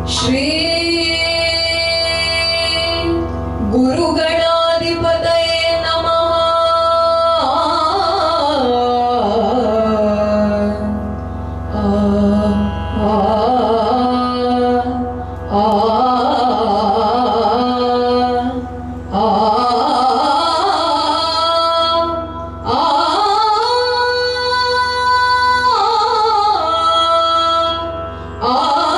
ಶ್ರೀ ಗುರುಗಣಾಧಿಪತಯೇ ನಮಃ ಆ, ಆ, ಆ, ಆ, ಆ,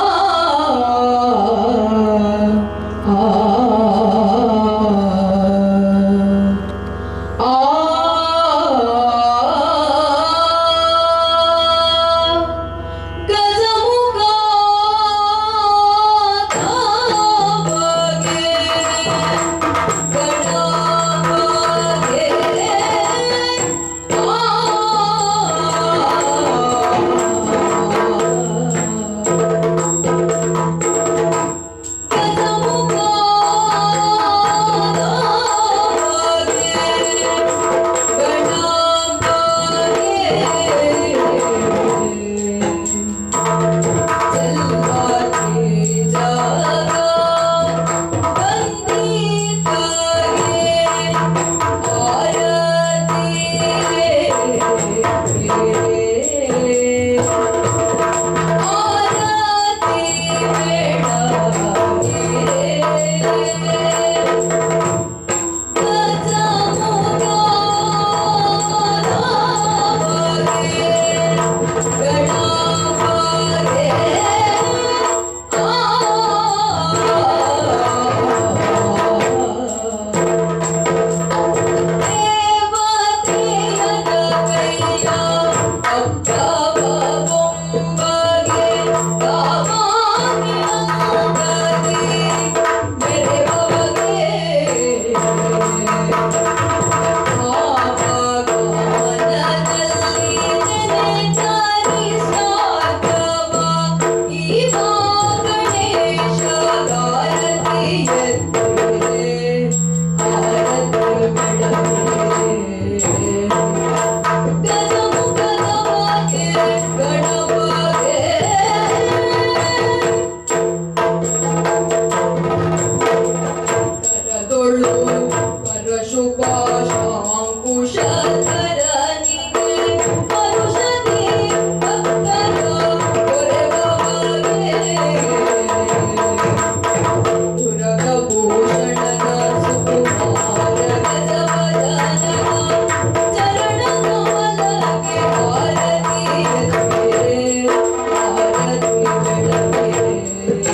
ಕರದೊಳು ಪರಶುಭಾಶಾಂಕುಶಧರನಿಗೆ ಪರುಷದಿ ಭಕ್ತರ ಕೊರೆಬವಗೆ ಪುರಗಭೂಷಣನ ಸುಕುಮಾರ ಗಜವದನನ ಚರಣಕಮಲಕ್ಕೆ ಆರತಿ ಎತ್ತಿರೆ, ಆರತಿ ಬೆಳಗ್ಗೆ.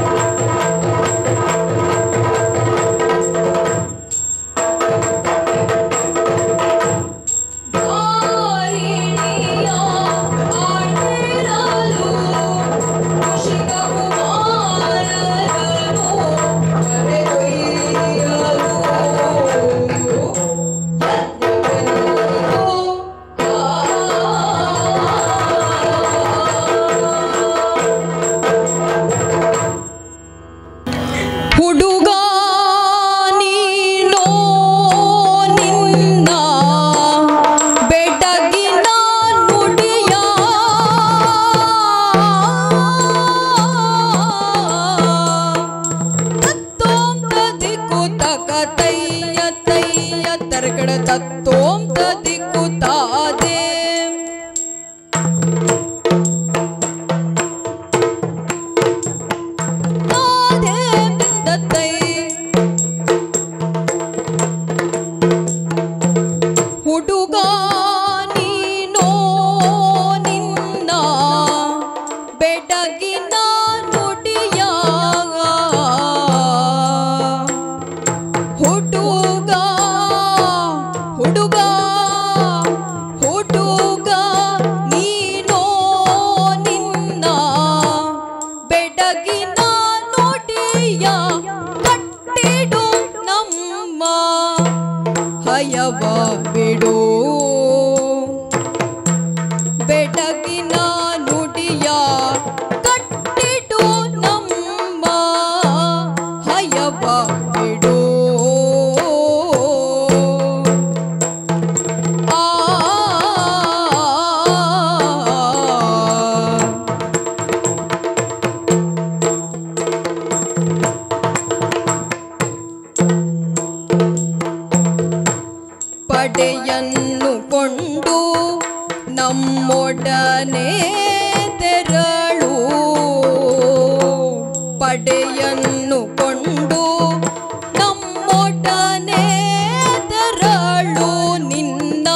ಆ ಕಡೆ ಕಡೆ ತತ್ತೋಂ ತದಿಕ್ಕುತ್ತಾದೆ ತಾದೇ ಬಿಂದತ್ತೈ ಹುಡುಗ ನೀನೋ ನಿನ್ನ ಬೆಡಗಿನ ನುಡಿಯ ಹುಡುಗ ಹುಡುಗ ಹುಡುಗ ನೀನೋ ನಿನ್ನ ಬೆಡಗಿನ ನುಡಿಯ ಕಟ್ಟಿಡು ನಮ್ಮ ಹಯವ ಬಿಡು ಬೆಡಗಿನ ನುಡಿಯ ಕಟ್ಟಿಡು ನಮ್ಮ ಹಯವ ಬಿಡು ಆ ಪಡೆಯನ್ನು ಕೊಂಡು ನಮ್ಮೊಡನೆ ತೆರಳು ಪಡೆಯನ್ನು ಕೊಂಡು ನಮ್ಮೊಡನೆ ತೆರಳು ನಿನ್ನ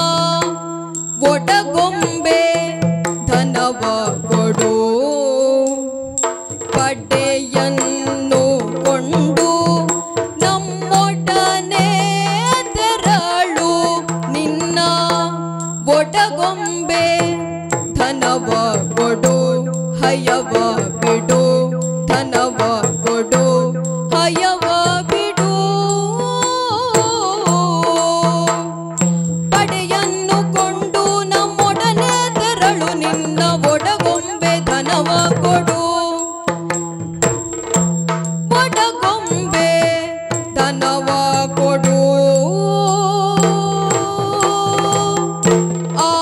ಒಡಗೊಂಬೆ ಧನವ ಕೊಡು ಪಡೆಯನ್ನು ಕೊಂಡು ನಮ್ಮೊಡನೆ ತೆರಳು ನಿನ್ನ ಒಡಗೊಂಬೆ ಧನವ ಕೊಡು ಹಯವ ಬಿಡು ಧನವ ಕೊಡು ಹಯವ ಬಿಡು ಪಡೆಯನ್ನು ಕೊಂಡು ನಮ್ಮೊಡನೆ ತೆರಳು ನಿನ್ನ ಒಡಗೊಂಬೆ ಧನವ ಕೊಡು ಒಡಗೊಂಬೆ ಧನವ ಕೊಡು ಆ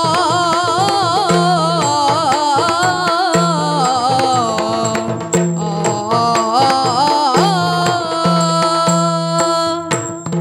ಆ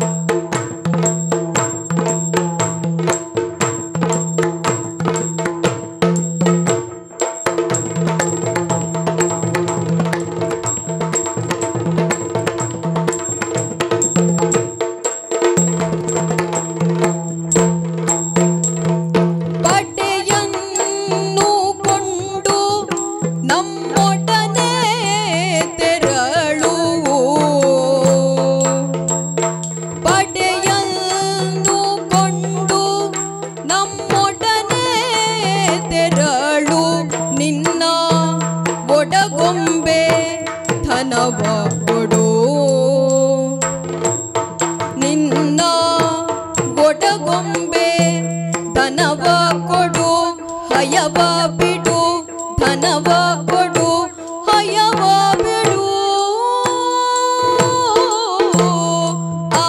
ಪಡೆಯನ್ನು ಕೊಂಡು ನಮ್ಮೊಡನೆ ತೆರಳು ಪಡೆಯನ್ನು ಕೊಂಡು ನಮ್ಮೊಡನೆ ತೆರಳು ನಿನ್ನ ಒಡಗೊಂಬೆ ಧನವ ಕೊಡು ನಿನ್ನ ಒಡಗೊಂಬೆ ಧನವ ಕೊಡು ಹಯವ ಬಿಡು ಧನವ ಕೊಡು ಹಯವ ಬಿಡು ಆ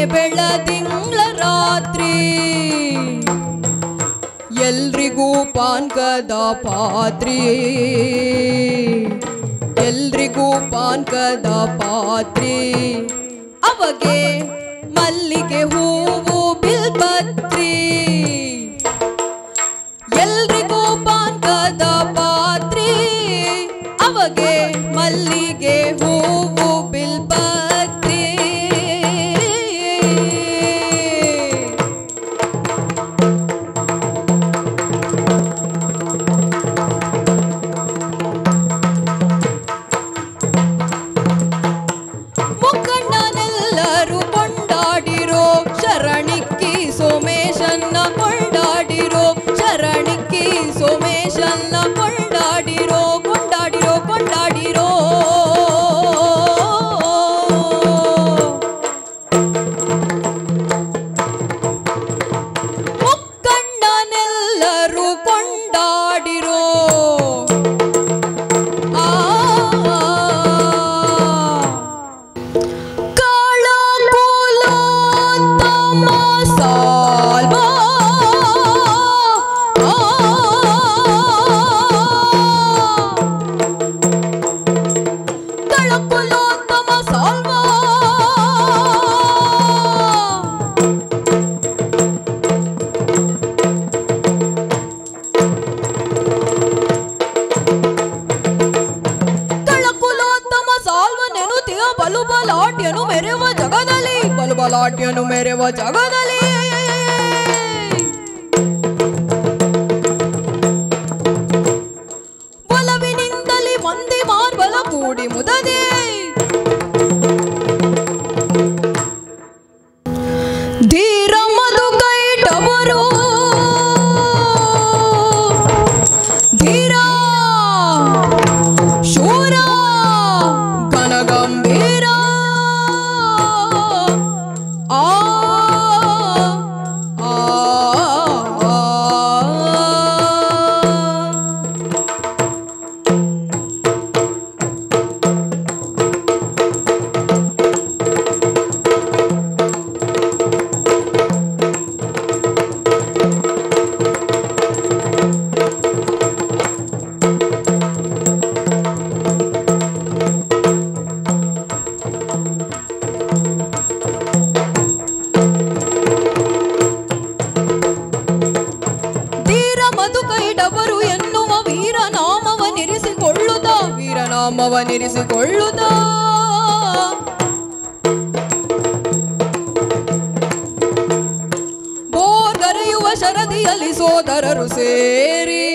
ಬೆಳದಿಂಗ್ಳ ರಾತ್ರಿ ಎಲ್ರಿಗೂ ಪಾನ್ಕದ ಪಾತ್ರಿ ಎಲ್ರಿಗೂ ಪಾನ್ಕದ ಪಾತ್ರಿ ಅವಗೆ ಮಲ್ಲಿಗೆ ಹೂವು ಬಿಲ್ಪತ್ರಿ ಎಲ್ರಿಗೂ ಪಾನ್ಕದ ಪಾತ್ರಿ ಅವಗೆ ಮಲ್ಲಿಗೆ ಹೂವು ಬಿಲ್ಪತ್ರಿ ಮುಖಂಡನೆಲ್ಲರೂ ಕೊಂಡಾಡಿರೋ ಶರಣಿಕ್ಕಿ ಸೋಮೇಶನ್ನ ಕೊಂಡಾಡಿರೋ ಶರಣಿಕ್ಕಿ ಸೋಮೇಶನ್ನ ಕೊಂಡಾಡಿರೋ ಕೊಂಡಾಡಿರೋ ಕೊಂಡಾಡಿರೋ ಮುಖಂಡನೆಲ್ಲರೂ ಕೊಂಡಾಡಿರೋ ಆ ಕಾಳಕುಲೋತ್ತಮ ಸಾಲ್ವ ಕಾಳಕುಲೋತ್ತಮ ಸಾಲ್ವ ಕಳಕುಲೋತ್ತಮ ಸಾಲ್ವನೆನುತಿಯ ಬಲು ಬಲಾಟ್ಯನು ಮೆರೆವ ಜಗದಲ್ಲಿ ಬಲು ಬಲಾಟ್ಯನು ಮೆರೆವ ಜಗದಲ್ಲಿ ಬಲವಿನಿಂದಲಿ ಮಂದಿ ಮಾರ್ಬಲ ಕೂಡಿ ಮುದದೆ ಧೀರ ಮಧು ಕೈಟವರು ಧೀರ ಶೂರ ಗಣಗಂಭೀರ ಆ ಆ, ಆ. ಧೀರ ಮಧುಕೈಡವರು ಎನ್ನುವ ವೀರನಾಮವನಿರಿಸಿಕೊಳ್ಳುತ್ತ ವೀರನಾಮವನಿರಿಸಿಕೊಳ್ಳುತ್ತ ಬೋರ್ಗರೆಯುವ ಶರದಿಯಲ್ಲಿ ಸೋದರರು ಸೇರಿ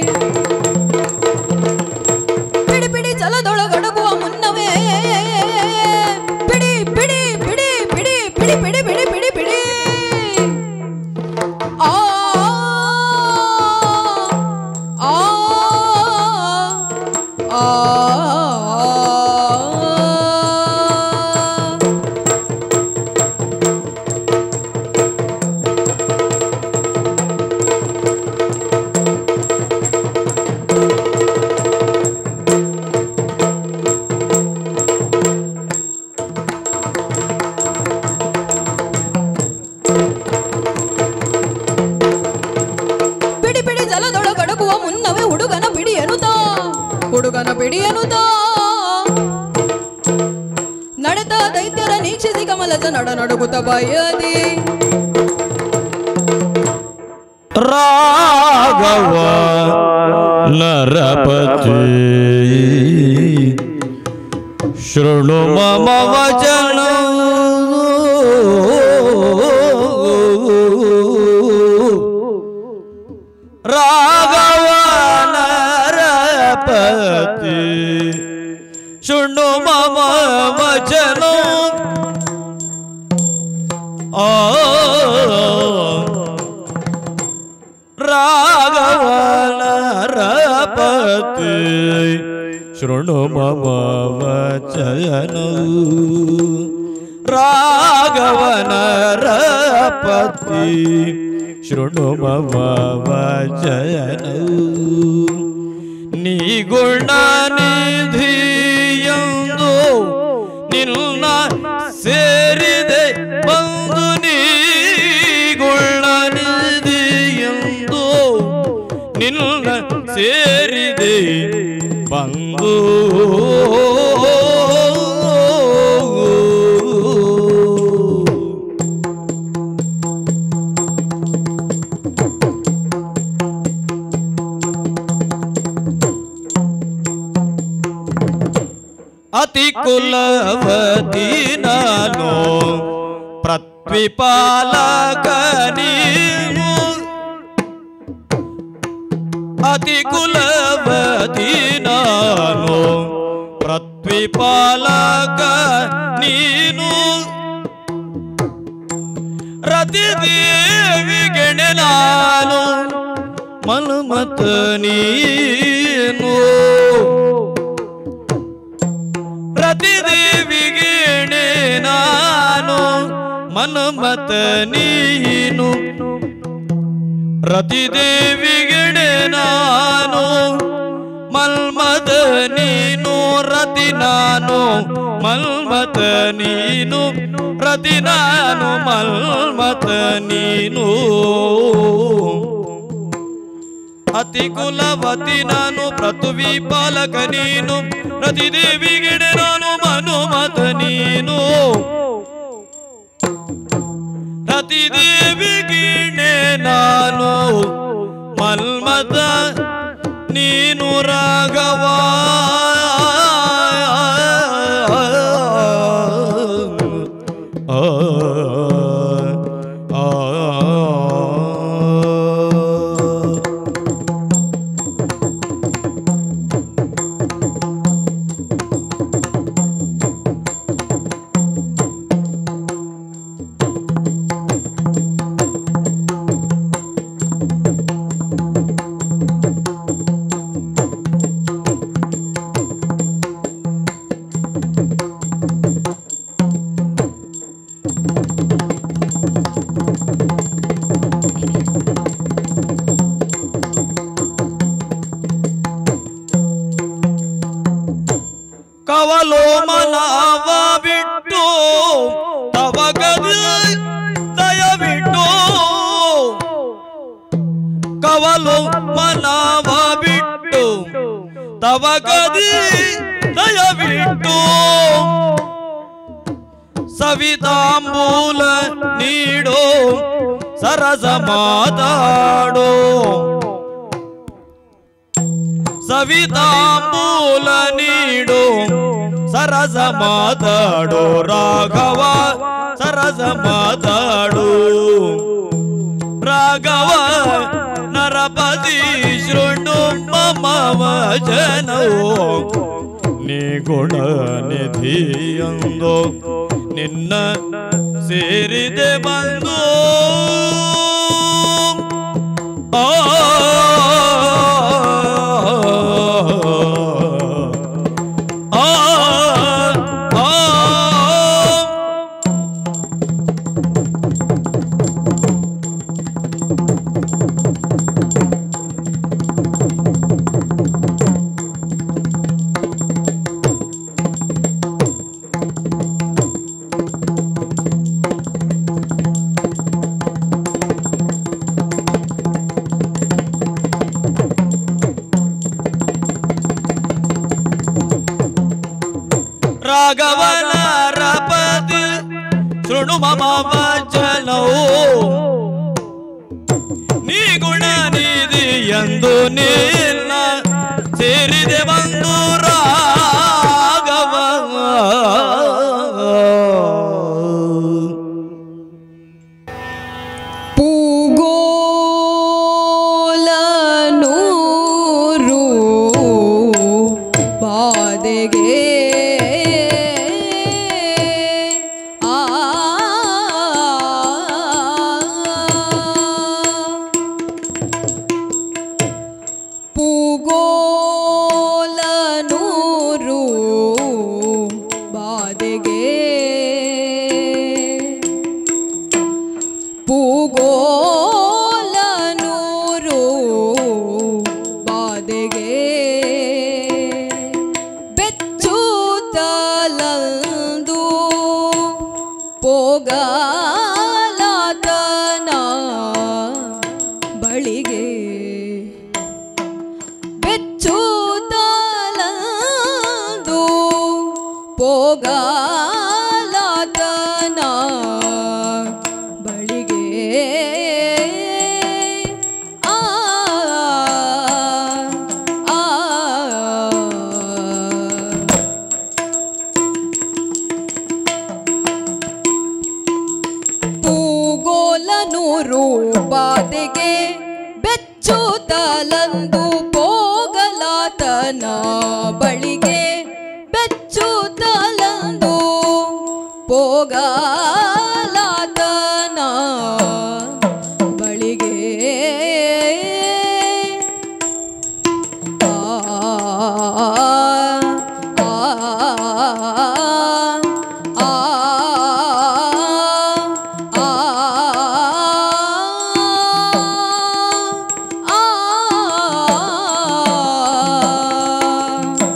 ಪಿಡಿ ಪಿಡಿ ಜಲದೊಳಗಡಗುವ ಮುನ್ನವೇ ಪಿಡಿ ಪಿಡಿ ಪಿಡಿ ಪಿಡಿ ಪಿಡಿ ಪಿಡಿ ಪಿಡಿ ಪಿಡಿ ಪಿಡಿ ಆ ಆ ಆ ಪಿಡಿ ಪಿಡಿ ಜಲದೊಳಗಡಗುವ ಮುನ್ನವೇ ಹುಡುಗನ ಪಿಡಿ ಎನ್ನುತ್ತಾ ಹುಡುಗನ ಪಿಡಿ ಎನ್ನುತ್ತಾ ನಡೆದ ದೈತ್ಯರ ನೀಕ್ಷಿಸಿ ಕಮಲದ ನಡ ನಡುಗುತ್ತ ಬಯದಿ ರಾಘವ ನರಪತಿ ಶೃಣು ಮಮ ವಚನ ರಾಘವ ನರಪತಿ ಶೃಣು ಮಮ ವಚನ ಆ ರಾಘವನರಪತಿ ಶೃಣು ಮಮ ವಚನ ರಾಘವನರಪತಿ ಶೃಣು ಮಮ ವಚನ ನೀ ಗುಣ ನಿಧಿಯಂದು ನಿನ್ನ ಸೇರಿದೆ ಬಂದು ಸೇರಿದೆ ಬಂದು ಅತಿ ಕುಲವತಿ ನಾನು ಪ್ರತ್ವಿಪಾಲಕ ನೀನು ಅತಿ ಕುಲವತಿ ನಾನು ಪ್ರತ್ವಿಪಾಲಕ ನೀನು ರತಿದೇವಿಗೆಣೆ ನಾನು ಮನ್ಮತ ನೀನು ಪ್ರತಿದೇವಿಗೆಣೆ ನಾನು ಮನ್ಮತ ನೀನು ರತಿದೇವಿಗೆಣೆ ನಾನು ಮಲ್ಮದ ನೀನು ರತಿ ನಾನು ಮಲ್ಮತ ನೀನು ರತಿ ನಾನು ಮಲ್ಮತ ನೀನು ಅತಿ ಕುಲವತಿ ನಾನು ಪೃಥ್ವಿ ಪಾಲಕ ನೀನು ರತಿದೇವಿಗೆಡೆ ನಾನು ಮನುಮತ ನೀನು ರತಿದೇವಿಗಿಣೆ ನಾನು ಮಲ್ಮತ ನೀನು ರಾಘವ ಆ, ಆ, ಆ. ಕವಲೋ ಮನವ ಬಿಟ್ಟು ತವಗದಿ ದಯವಿಟ್ಟು ಕವಲು ಮನವ ಬಿಟ್ಟು ತವಗದಿ ದಯವಿಟ್ಟು ಸವಿತಾಂಬೂಲ ನೀಡೋ ಸರಸ ಮಾತಾಡೋ ಸವಿತಾಂಬೂಲ ನೀಡು ಸರಸ ಮಾತಾಡು ರಾಘವ ಸರಸ ಮಾತಾಡು ರಾಘವ ನರಪತಿ ಶೃಣು ಮಮ ವಚನವು ನೀ ಗುಣ ನಿಧಿಯೊಂದು ನಿನ್ನ ಸೇರಿದೆ ಬಂದು ಆ ಆ ಆ ರಾಘವನ ರಪತಿ ಶೃಣು ಮಮ ವಚನವು ನೀ ಗುಣ ನಿಧಿ ಎಂದು ನಿನ್ನ ಸೇರಿದೆ ಬಂದು ರಾಘವ ಪೂಗೋಲನೂರು ಬಾದೆಗೆ ಆ ಪೂಗೋಲನೂರು ಬಾದೆಗೆ ಪೂಗೋಲನೂರು ಬಾದೆಗೆ ಬೆಚ್ಚೂತಲಂದು ಪೋಗಲಾತನ ಬಳಿಗೆ ಬೆಚ್ಚೂತಲಂದು ಪೂಗೋಲನೂರು ಬಾದೆಗೆ ಬೆಚ್ಚುತ್ತಲಂದು ಪೋಗಲಾತನ ಬಳಿಗೆ ಬೆಚ್ಚುತ್ತಲಂದು ಪೋಗಲಾತನ ಬಳಿಗೆ ಆ ಆ ಆ ಆ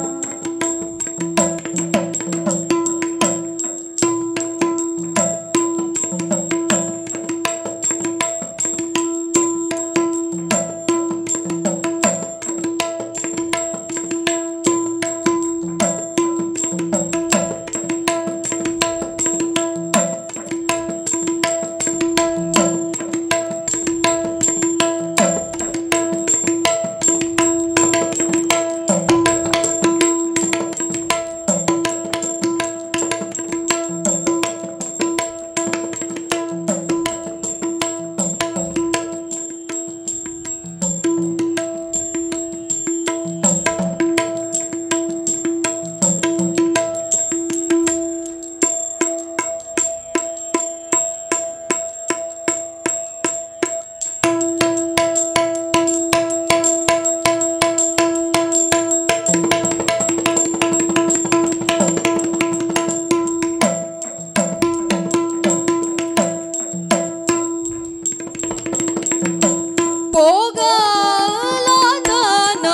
ಪೋಗಲಾದನ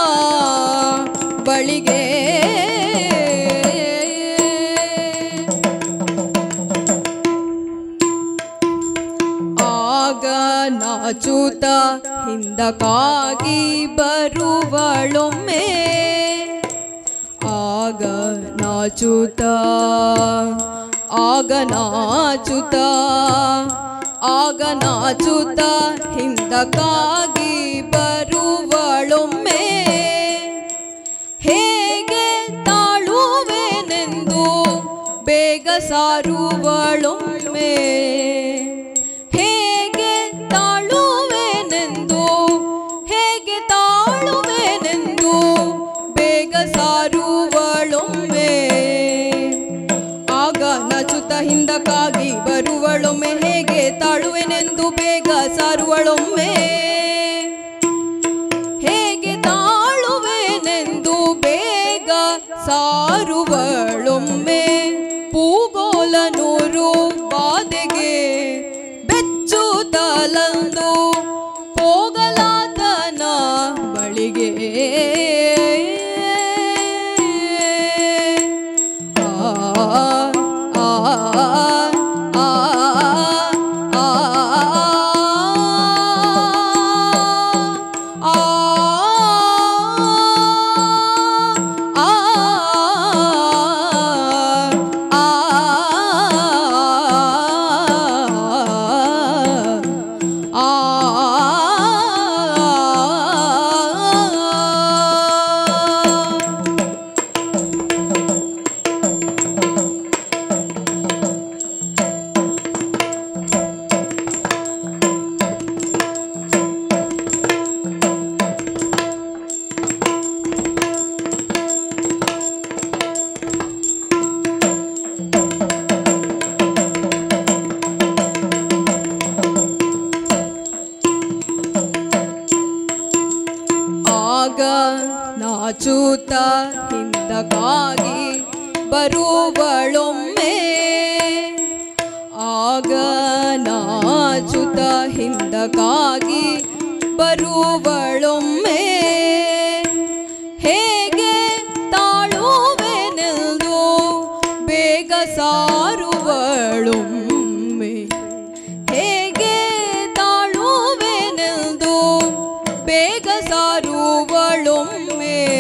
ಬಳಿಗೆ ಆಗ ನಾಚೂತ ಹಿಂದಕ್ಕಾಗಿ ಬರುವಳೊಮ್ಮೆ ಆಗ ನಾಚುತ ಆಗ ನಾಚುತ ಆಗ ನಾಚುತ ಹಿಂದಕ್ಕಾಗಿ ಬರುವಳೊಮ್ಮೆ ಹೇಗೆ ತಾಳುವೆನೆಂದು ಬೇಗ ಸಾರುವಳೊಮ್ಮೆ ಹೇಗೆ ತಾಳುವೆನೆಂದು ಹೇಗೆ ತಾಳುವೆನೆಂದು ಬೇಗ ಸಾರುವಳೊಮ್ಮೆ ಆಗ ನಚುತ ಹಿಂದಕ್ಕಾಗಿ ಬರುವಳೊಮ್ಮೆ ಹೇಗೆ ತಾಳುವೆನೆಂದು ಬೇಗ ಸಾರುವಳೊಮ್ಮೆ ಹೇಗೆ ತಾಳುವೆನೆಂದು ಬೇಗ ಸಾರುವಳೊಮ್ಮೆ ಪೂಗೋಲನೂರು ಬಾದೆಗೆ ಬೆಚ್ಚುತ್ತಲಂದು ಹೋಗಲಾತನ ಬಳಿಗೆ ಆ ಆ ಆ ಆ ಆಗ ನಾಚೂತ ಹಿಂದಕ್ಕಾಗಿ ಬರುವಳೊಮ್ಮೆ ಆಗ ನಾಚುತ ಹಿಂದಕ್ಕಾಗಿ ಬರುವಳೊಮ್ಮೆ ಹೇಗೆ ತಾಳುವೆನೆಂದು ಬೇಗ ಸಾರುವಳೊಮ್ಮೆ ಹೇಗೆ ತಾಳುವೆನೆಂದು ಬೇಗ ಸಾರುವಳೊಮ್ಮೆ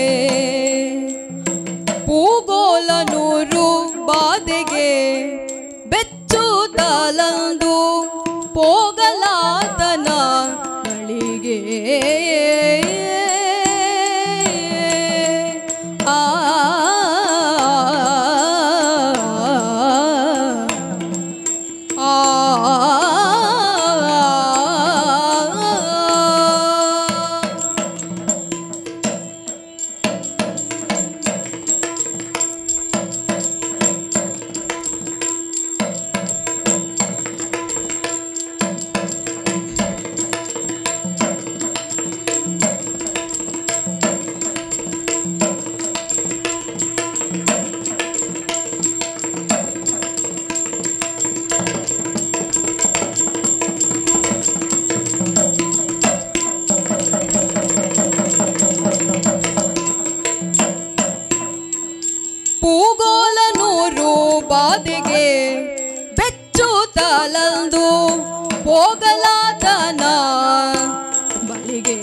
ಪೂಗೋಲನೂರು ಬಾದೆಗೆ ಬೆಚ್ಚುತ್ತಲಂದು ಪೋಗಲಾತನ ಬಳಿಗೆ ಆ ಆ ತಂದು ಹೋಗಲಾತನ ಬಳಿಗೆ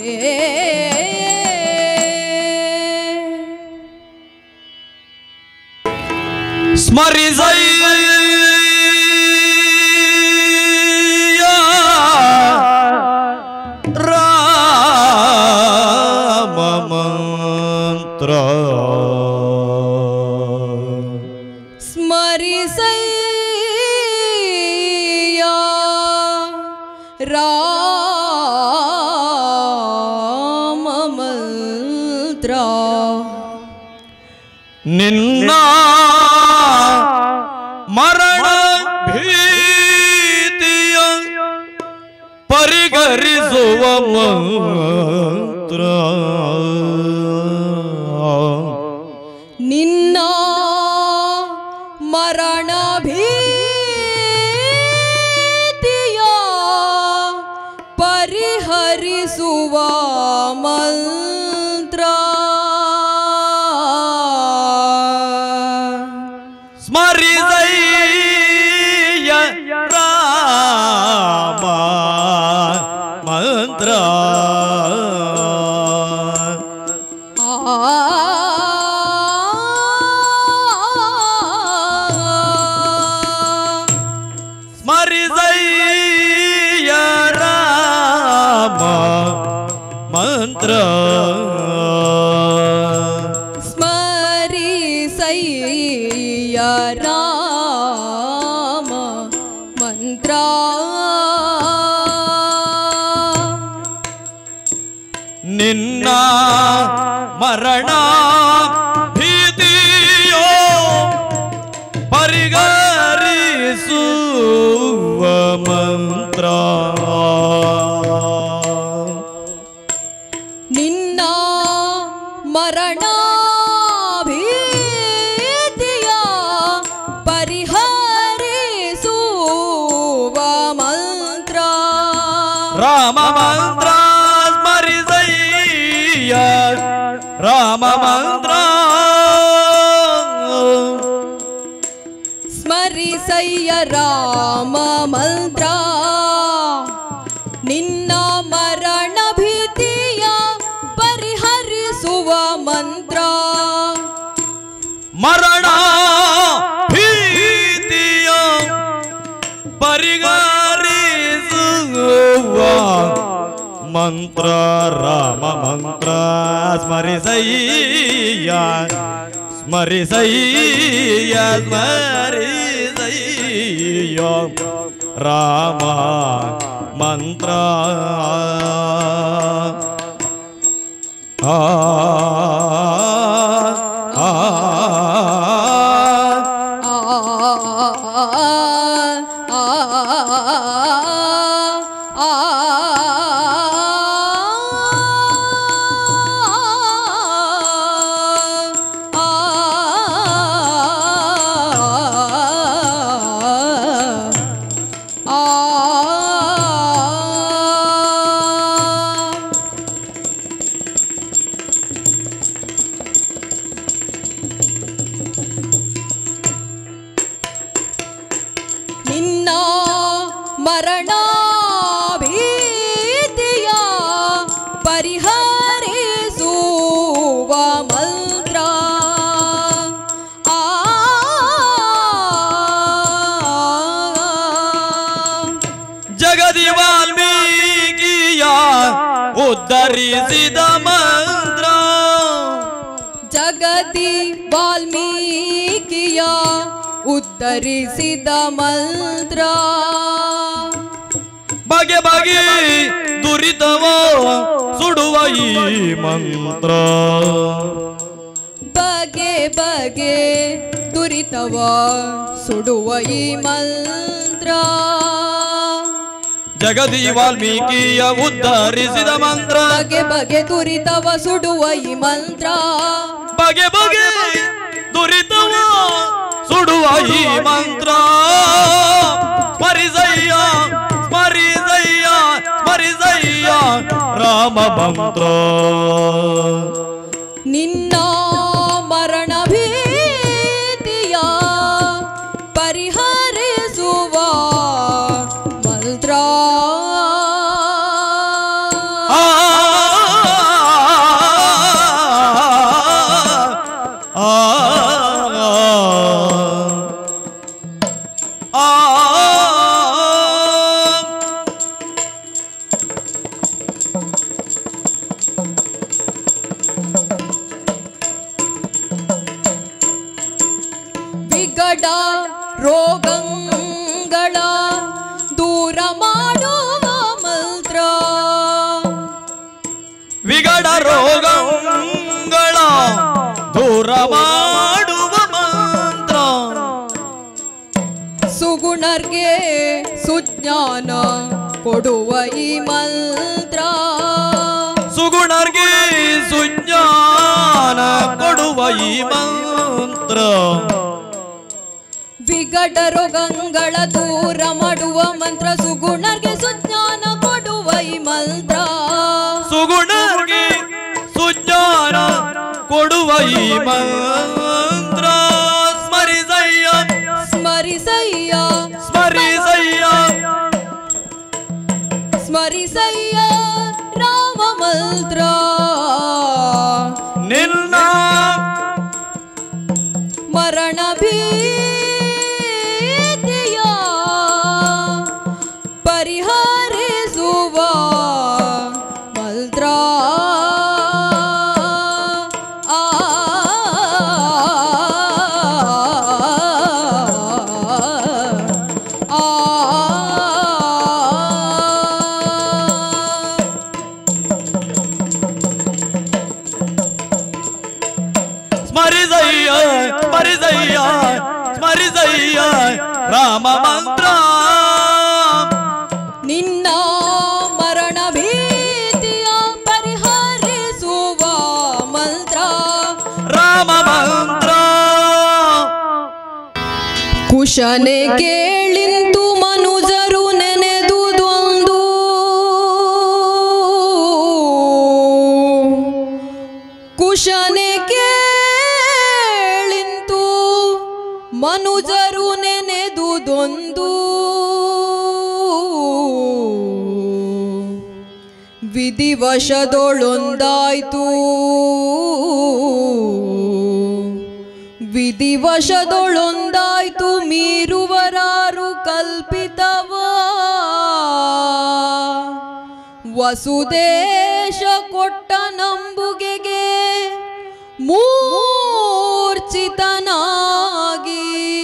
ಸ್ಮರಿಸೈ ರಾಮ ಮಂತ್ರ ಸ್ಮರಿಸಯ್ಯ ರಾಮ ಮಂತ್ರ ನಿನ್ನ ಮರಣ ಭೀತಿಯ ಪರಿಗರಿಸುವ ಮಂತ್ರ ನಿನ್ನ ಮರಣ ಭೀತಿಯ ಪರಿಹರಿಸುವ ಮಂತ್ರ ಸ್ಮರಿಸಯ್ಯ ರಾಮ ಮಂತ್ರ ಸ್ಮರಿಸಯ್ಯ ರಾಮ ಮಂತ್ರ ಸ್ಮರಿಸಯ್ಯ ರಾಮ ಮಂತ್ರ ನಿನ್ನ ಮರಣ ಭೀತಿಯೋ ಪರಿಗರಿಸುವ ಮಂತ್ರ ನಿನ್ನ ಮರಣ ಭೀತಿಯ ಪರಿಹರಿಸುವ ಮಂತ್ರ ರಾಮ ಮಂತ್ರ ಸ್ಮರಿಸಯ್ಯ ರಾಮ ಮಂತ್ರ ಸ್ಮರಿಸಯ್ಯ ರಾಮ ಮಂತ್ರ ನಿನ್ನ ಮರಣ ಭೀತಿಯ ಪರಿಹರಿಸುವ ಮಂತ್ರ ಮರಣ ಭೀತಿಯ ಪರಿಗರಿಸುವ ಮಂತ್ರ ರಾಮ ಮಂತ್ರ ಸ್ಮರಿಸಯ್ಯ ಸ್ಮರಿಸಯ್ಯ ಸ್ಮರಿಸಯ್ಯ ರಾಮ ಮಂತ್ರ ಆ ಆ ಆ ಆ ಆ ನಿನ್ನ ಮರಣ ಭೀತಿಯ ಪರಿಹರಿಸುವ ಮಂತ್ರ ಆ ಜಗದಿ ವಾಲ್ಮೀಕಿಯ ಉದ್ಧರಿಸಿದ ಮಂತ್ರ ಜಗತಿ ವಾಲ್ಮೀಕಿಯ ಉತ್ತರಿಸಿದ ಮಂತ್ರ ಬಗೆ ಬಗೆ ದುರಿತವ ಸುಡುವ ಈ ಮಂತ್ರ ಬಗೆ ಬಗೆ ದುರಿತವ ಸುಡುವ ಈ ಮಂತ್ರ ಜಗದಿ ವಾಲ್ಮೀಕಿಯ ಉದ್ಧರಿಸಿದ ಮಂತ್ರ ಬಗೆ ಬಗೆ ದುರಿತವ ಸುಡುವ ಈ ಮಂತ್ರ ಬಗೆ ಬಗೆ ದುರಿತವ ಸುಡುವ ಈ ಮಂತ್ರ ಸ್ಮರಿಸಯ್ಯ ಸ್ಮರಿಸಯ್ಯ ಸ್ಮರಿಸಯ್ಯ ರಾಮ ಮಂತ್ರ ನಿನ್ನ ಮರಣ ಭೀತಿಯ ಪರಿಹರಿಸುವ ರೋಗಗಳ ದೂರ ಮಾಡುವ ಮಂತ್ರ ವಿಗಡ ರೋಗಗಳ ದೂರ ಮಾಡುವ ಮಂತ್ರ ಸುಗುಣರ್ಗೆ ಸುಜ್ಞಾನ ಕೊಡುವ ಈ ಮಂತ್ರ ಸುಗುಣರ್ಗೆ ಸುಜ್ಞಾನ ಕೊಡುವ ಈ ಮಂತ್ರ ವಿಗಡ ರೋಗಗಳ ದೂರ ಮಾಡುವ ಮಂತ್ರ ಸುಗುಣರ್ಗೆ ಸುಜ್ಞಾನ ಕೊಡುವ ಈ ಮಂತ್ರ ಸುಗುಣರ್ಗೆ ಸುಜ್ಞಾನ ಕೊಡುವ ಈ ಮಂತ್ರ ಸ್ಮರಿಸಯ್ಯ ಸ್ಮರಿಸಯ್ಯ ಸ್ಮರಿಸಯ್ಯ ಸ್ಮರಿಸಯ್ಯ ರಾಮ ಮಂತ್ರ ನಿನ್ನ ಮರಣ ಭೀತಿಯ ಪರಿಹರಿಸುವ ಮಂತ್ರ ಆ ಆ ಸ್ಮರಿಸಯ್ಯ ಸ್ಮರಿಸಯ್ಯ ಸ್ಮರಿಸಯ್ಯ ರಾಮ ಮಂತ್ರ ನಿನ್ನ ಮರಣ ಭೀತಿಯ ಪರಿಹರಿಸುವ ಮಂತ್ರ ರಾಮ ಮಂತ್ರ ಕುಶನೆ ಕೇಳಿಂತು ಮನುಜರು ನೆನೆದುದೊಂದು ಕುಶನೆ ಕೇಳಿಂತು ಮನುಜರು ನೆನೆದುದೊಂದು ವಿಧಿವಶದೊಳೊಂದಾಯ್ತು ವಿಧಿವಶದೊಳೊಂದಾಯ್ತು ಮೀರುವರಾರು ಕಲ್ಪಿತವ ವಸುದೇಶ ಕೊಟ್ಟ ನಂಬುಗೆಗೆ ಮೂರ್ಛಿತನಾಗಿ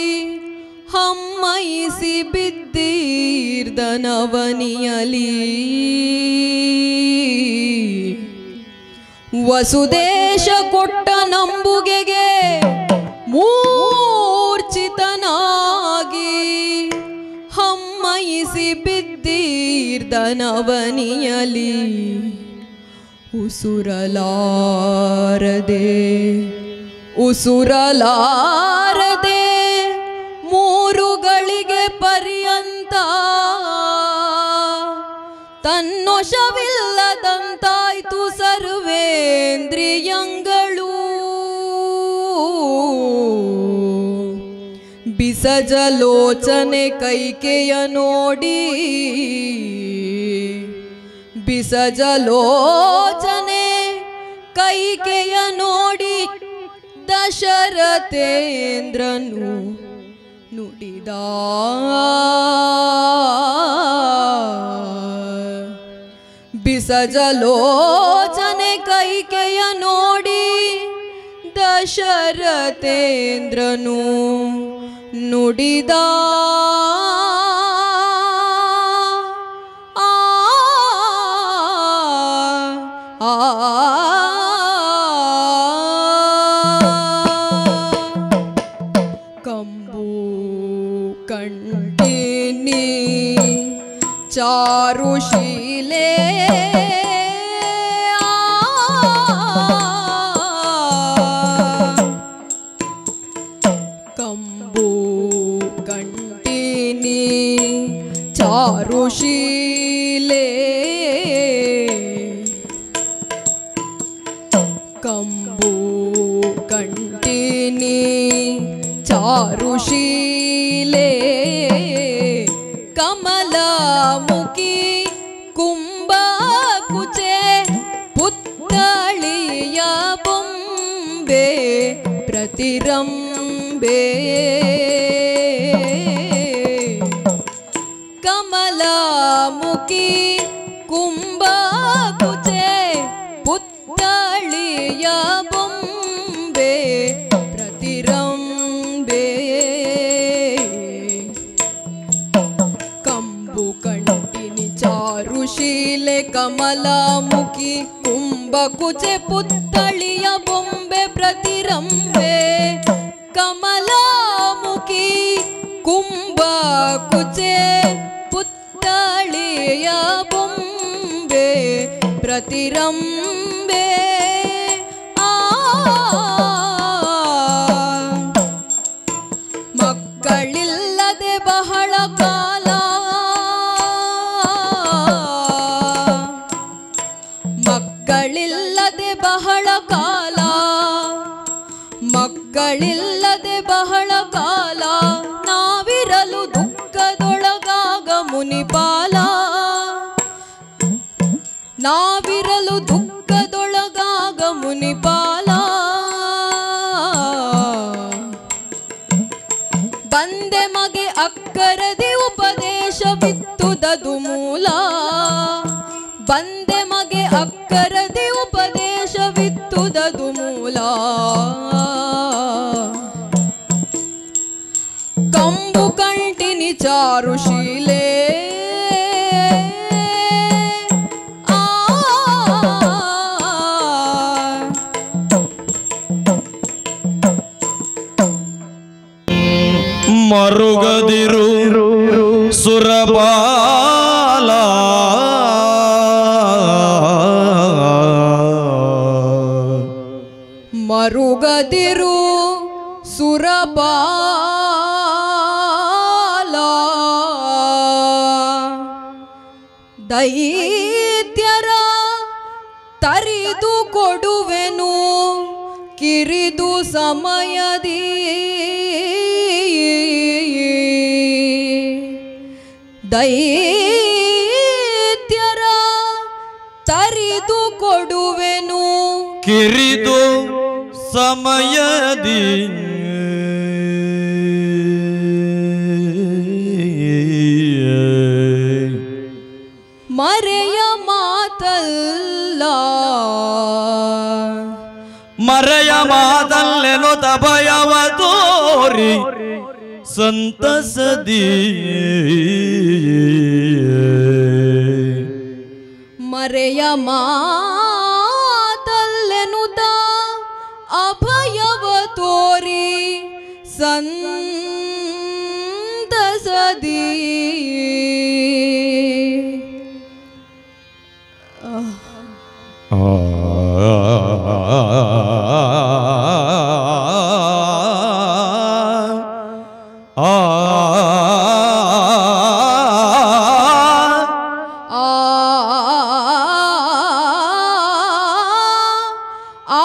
ಹಮ್ಮೈಸಿ ಬಿದ್ದೀರ್ದನವನಿಯಲಿ ವಸುದೇಶ ಕೊಟ್ಟ ನಂಬುಗೆಗೆ ಮೂರ್ಛಿತನಾಗಿ ಹಮ್ಮೈಸಿ ಬಿದ್ದೀರ್ದನವನಿಯಲಿ ಉಸುರಲಾರದೆ ಉಸುರಲಾರದೆ ಮೂರುಗಳಿಗೆ ಪರ್ಯಂತ ತನ್ನೊಶವಿಲ್ಲದಂತಾಯ್ತು ಸರ್ವೇಂದ್ರಿಯಂಗಳು ಬಿಸಜಲೋಚನೆ ಕೈಕೆಯ ನೋಡಿ ಬಿಸಜಲೋಚನೆ ಕೈಕೆಯ ನೋಡಿ ದಶರಥೇಂದ್ರನು ನುಡಿದ ಬಿಸಜಲೋಚನೆ ಕೈಕೆಯ ನೋಡಿ ದಶರಥೇಂದ್ರನು ನುಡಿದ ಆ ಆ ಕಂಬು ಕಂಟಿನಿ ಚಾರುಶೀಲೆ ಕಂಬು ಕಂಟಿನಿ ಚಾರುಶೀಲೆ ಕಂಬು ಕಂಟಿನಿ ಚಾರುಶೀಲೆ ಕಮಲಮುಖಿ ಕುಂಭ ಕುಚೆ ಪುತ್ತಳಿಯ ಬೊಂಬೆ ಪ್ರತಿರಂಬೆ ಕಮಲಮುಖಿ ಕುಂಭ ಕುಚೆ ಪುತ್ತಳಿಯ ಬೊಂಬೆ ಪ್ರತಿರಂಬೆ ಕಂಠಿನಿ ಚಾರುಶೀಲೆ ಕಮಲಾಮುಖಿ ಕುಂಭಕುಚೆ ಪುತ್ತಳಿಯ ಬೊಂಬೆ ಪ್ರತಿರಂಬೆ ಕಮಲಾಮುಖಿ ಕುಂಭಕುಚೆ ಪುತ್ತಳಿಯ ಬೊಂಬೆ ಪ್ರತಿರಂಬೆ ಆ ಮಕ್ಕಳಿಲ್ಲದೆ ಬಹಳ ಕಾಲ ಮಕ್ಕಳಿಲ್ಲದೆ ಬಹಳ ಕಾಲ ಮಕ್ಕಳಿಲ್ಲದೆ ಬಹಳ ಕಾಲ ನಾವಿರಲು ದುಃಖದೊಳಗಾಗ ಮುನಿಪಾಲ ನಾವಿರಲು ದುಃಖದೊಳಗಾಗ ಮುನಿಪಾಲ ಬಂದೆ ಮಗೆ ಅಕ್ಕರದಿ ಉಪದೇಶ ಬಿತ್ತುದದು ಮೂಲ ಬಂದೆ ಮಗೆ ಅಕ್ಕರದಿ ಉಪದೇಶ ಬಿತ್ತುದದು ಮೂಲ ಕಂಬು ಕಂಟಿನಿ ಚಾರುಶೀಲೆ ಆ ಮರುಗದಿರು ಸುರಬಾಲ ಮರುಗದಿರು ಸುರಬಾಲ ದೈತ್ಯರ ತರಿದು ಕೊಡುವೆನು ಕಿರಿದು ಸಮಯದಿ ದೈತ್ಯರ ತರಿದು ಕೊಡುವೆನು ಕಿರಿದು ಸಮಯದಿ ಮರೆಯ ಮಾತಲ್ಲ ಮರೆಯ ಮಾದಲ್ಲೆನು ತಭಯವ ತೋರಿ ಸಂತಸದಿ ಮರೆಯ ಮಾತಲ್ಲೆನುತ ಅಭಯವ ತೋರಿ ಸಂತಸದಿ ಆ ಆ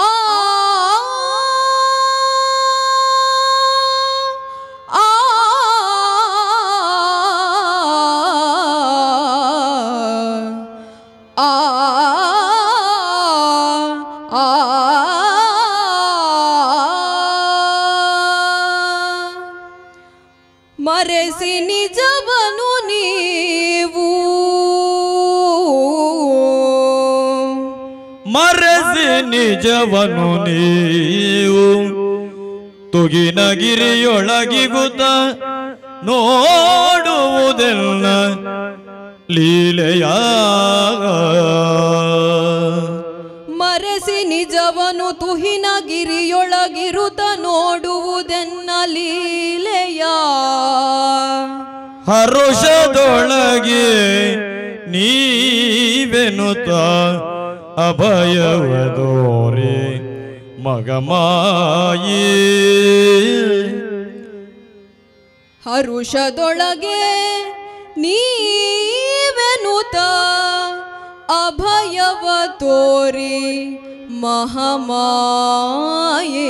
ಮರೆಸಿ ನಿಜವನು ನೀವು ಮರೆಸಿ ನಿಜವನು ನೀವು ತುಗಿನಗಿರಿಯೊಳಗಿಗುತ್ತ ನೋಡುವುದೆಲ್ಲ ಲೀಲೆಯ ಮರೆಸಿ ನಿಜವನು ತುಹಿನ ಗಿರಿಯೊಳಗಿರುತ್ತ ನೋಡುವುದೆನ್ನ ಲೀಲೆಯ ಹರುಷದೊಳಗೆ ನೀವೆನುತ ಅಭಯವದೋರೆ ಮಗಮಾಯಿ ಹರುಷದೊಳಗೆ ನೀವೆನುತ ಅಭಯವ ತೋರಿ ಮಹಮಾಯೇ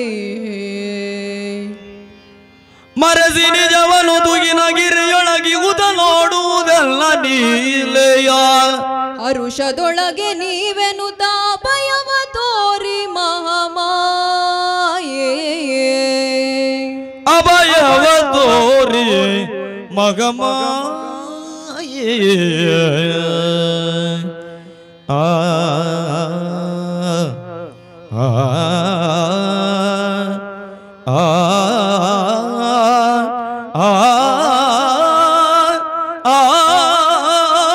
ಮರಸಿ ನಿಜವನು ತುಗಿನ ಗಿರಿಯೊಳಗಿಗುತ ನೋಡುವುದೆಲ್ಲ ನೀಲೆಯ ಹರುಷದೊಳಗೆ ನೀವೆನುತ ಅಭಯವ ತೋರಿ ಮಹಮಾಯೇ ಅಭಯವ ತೋರಿ ಮಗಮಾಯಿ ಆ ಆ ಆ ಆ ಆ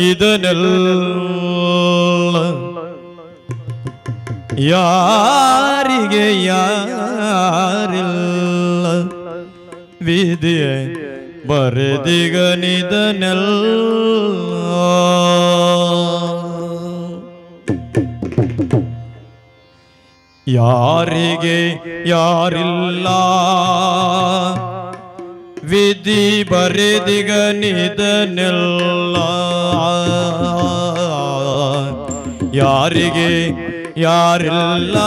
ಇದನ್ನೆಲ್ಲ ಯಾರಿಗೆ ಯಾರಿಲ್ಲ ವಿಧಿಯ ಬರೆದಿಗನಿದನೆಲ್ಲ ಯಾರಿಗೆ ಯಾರಿಲ್ಲ ವಿಧಿ ಬರೆದಿಗ ನಿಧನೆಲ್ಲ ಯಾರಿಗೆ ಯಾರಿಲ್ಲ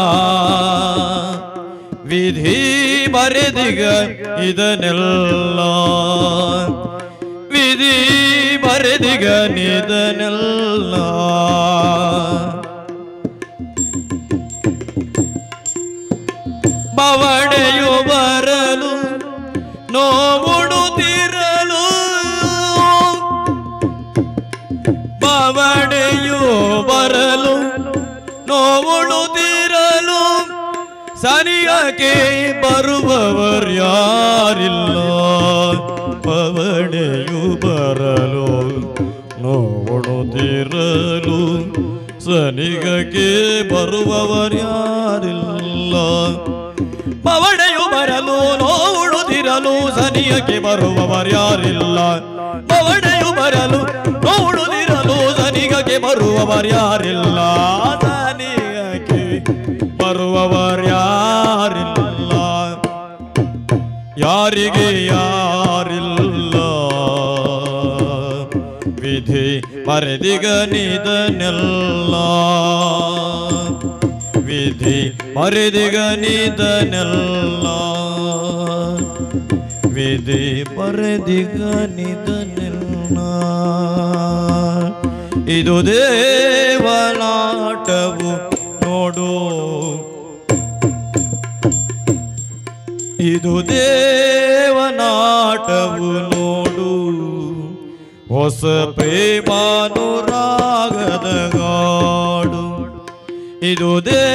ವಿಧಿ ಬರೆದಿಗ ಇದನ್ನೆಲ್ಲ ವಿಧಿ ಬರೆದಿಗ ನಿಧನೆಲ್ಲ ಬವಣೆಯು ಬರಲು ನೋವುಡುತ್ತಿರಲು ಬವಣೆಯು ಬರಲು ನೋವುಡುತ್ತಿರಲು ಸನಿಯಕ್ಕೆ ಬರುವವರ್ಯಾರಿಲ್ಲ ಬವಣೆಯು ಬರಲು ನೋವುಡುತ್ತಿರಲು ಸನಿಗಕ್ಕೆ ಬರುವವರ್ಯಾರಿಲ್ಲ ಪವಣೆಯು ಬರಲು ನೋವುಡುತ್ತಿರಲು ಸನಿಯಕ್ಕೆ ಬರುವವರ್ಯಾರಿಲ್ಲ ಪವಣೆಯು ಬರಲು ನೋವುಡುತ್ತಿರಲು ಸನಿಗಕ್ಕೆ ಬರುವವರ್ಯಾರಿಲ್ಲ ಸನಿಗಕ್ಕೆ ಬರುವವರ್ಯಾರಿಲ್ಲ ಯಾರಿಗೆ ಯಾರಿಲ್ಲ ವಿಧಿ ಮರೆದಿಗ ನಿಧನೆಲ್ಲ ವಿಧಿ ಮರೆದಿಗ ನಿಧನೆಲ್ಲ ವಿಧಿ ಮರೆದಿಗ ನಿಧನೆಲ್ಲ ಇದು ದೇವನಾಟವು ನೋಡು ಇದು ದೇವನಾಟವು ನೋಡು ಹೊಸ ಪ್ರೇಮಾನುರಾಗದ ಗಾಡು ಇದು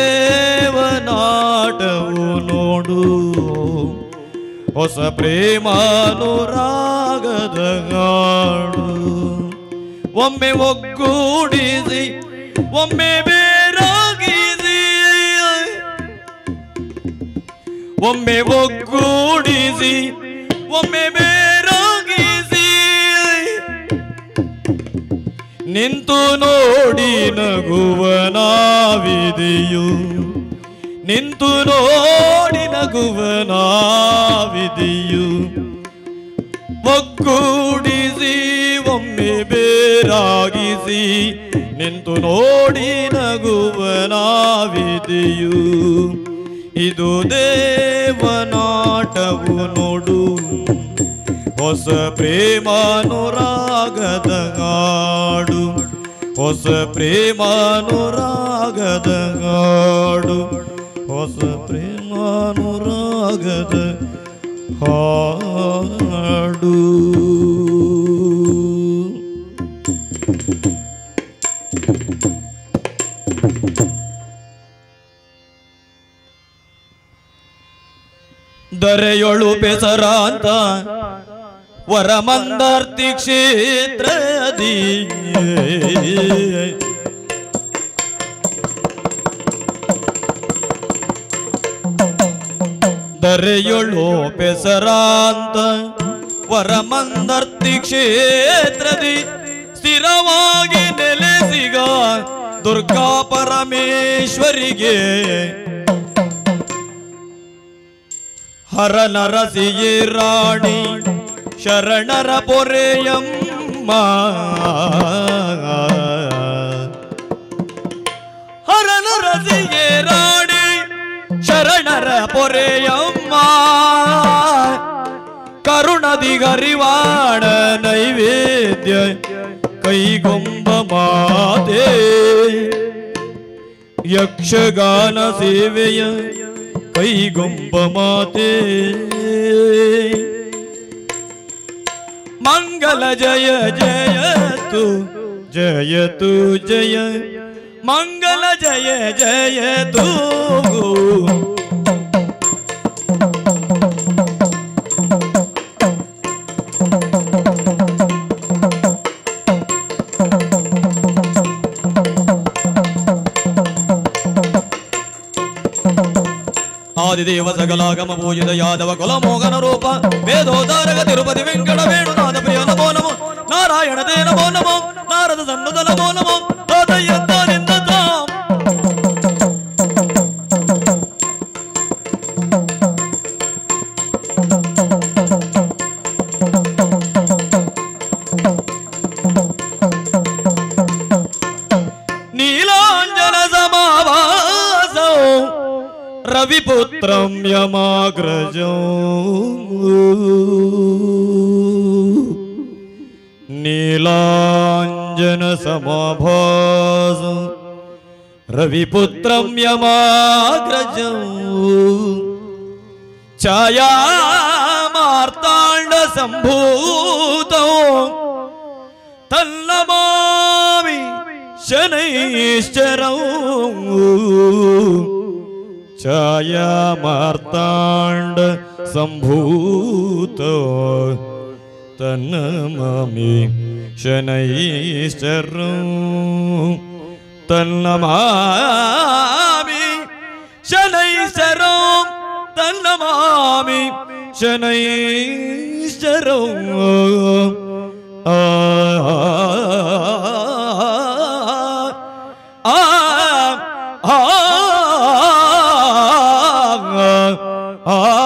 ದೇವನಾಟವು ನೋಡು ಹೊಸ ಪ್ರೇಮಾನುರಾಗದ ಗಾಡು ಒಮ್ಮೆ ಒಗ್ಗೂಡಿಸಿ ಒಮ್ಮೆ ಬೇರಾಗಿಸಿ ಒಮ್ಮೆ ಒಗ್ಗೂಡಿಸಿ ಒಮ್ಮೆ ಬೇರಾಗಿಸಿ ನಿಂತು ನೋಡಿ ನಗುವ ನಾವಿದೆಯು ನಿಂತು ನೋಡಿ ನಗುವ ನಾವಿದೆಯು ಒಗ್ಗೂಡಿಸಿ ಒಮ್ಮೆ ಬೇರಾಗಿಸಿ ನಿಂತು ನೋಡಿ ನಗುವ ನಾವಿದೆಯು ಇದು ದೇವನಾಟವು ನೋಡು ಹೊಸ ಪ್ರೇಮಾನುರಾಗದ ಗಾಡು ಹೊಸ ಪ್ರೇಮಾನುರಾಗದ ಗಾಡು ಹೊಸ ಪ್ರೇಮಾನುರಾಗದ ಹಾಡು ದರೆಯೊಳು ಬೆಸರಾಂತ ವರಮಂದಾರ್ತಿ ಕ್ಷೇತ್ರದಿ ದರೆಯೊಳು ಬೆಸರಾಂತ ವರಮಂದರ್ತಿ ಕ್ಷೇತ್ರದಿ ಸ್ಥಿರವಾಗಿ ನೆಲೆಸಿಗ ದುರ್ಗಾ ಪರಮೇಶ್ವರಿಗೆ ಹರ ನರಸಿಯೇ ರಾಣಿ ಶರಣರ ಪೊರೆಯಮ್ಮ ಹರ ನರಸಿಯೇ ರಾಣಿ ಶರಣರ ಪೊರೆಯಮ್ಮ ಕರುಣದಿ ಗರಿವಾಣ ನೈವೇದ್ಯ ಕೈಗೊಂಬ ಮಾತೆ ಯಕ್ಷಗಾನ ಸೇವೆಯ ಕೈಗೊಂಬ ಮಾತೆ ಮಂಗಲ ಜಯ ಜಯತು ಜಯತು ಜಯ ಮಂಗಲ ಜಯ ಜಯತು ಆದಿದೇವ ಸಕಲಾಗಮ ಪೂಜಿತ ಯಾದವ ಕುಲ ಮೋಹನ ರೂಪ ವೇದೋದಾರಕ ತಿರುಪತಿ ವೆಂಕಟ ವೇಣುನಾಥ ಪ್ರಿಯ ನಮೋ ನಮೋ ನಾರಾಯಣ ದೇ ನಮೋ ನಮೋ ನಾರದ ಸನ್ನದ ನಮೋ ನಮೋ ತಾತಯ್ಯಂತಾನಿಂದ ತಾಂ ನೀಲಾಂಜನ ಸಮಾವಾಸೋ ರವಿಪುತ್ರಂ ಯಮಾಗ್ರಜೋ ನೀಲಾಂಜನ ಸಮಭಾಸ ರವಿಪುತ್ರಂ ಯಮಾಗ್ರಜೋ ಛಾಯಾ ಮಾರ್ತಾಂಡ ಸಂಭೂತೋ ತನ್ನಮಾಮಿ ಶನೈಶ್ಚರೌ ಛಾಯಾ ಮಾರ್ತಾಂಡ ಸಂಭೂತ ತನ್ನಮಾಮಿ ಶನೈಶ್ಚರೌ ತನ್ನಮಾಮಿ ಶನೈಶ್ಚರೌ ತನ್ನಮಾಮಿ ಶನೈಶ್ಚರೌ ಆ ಆ ಆ ಆ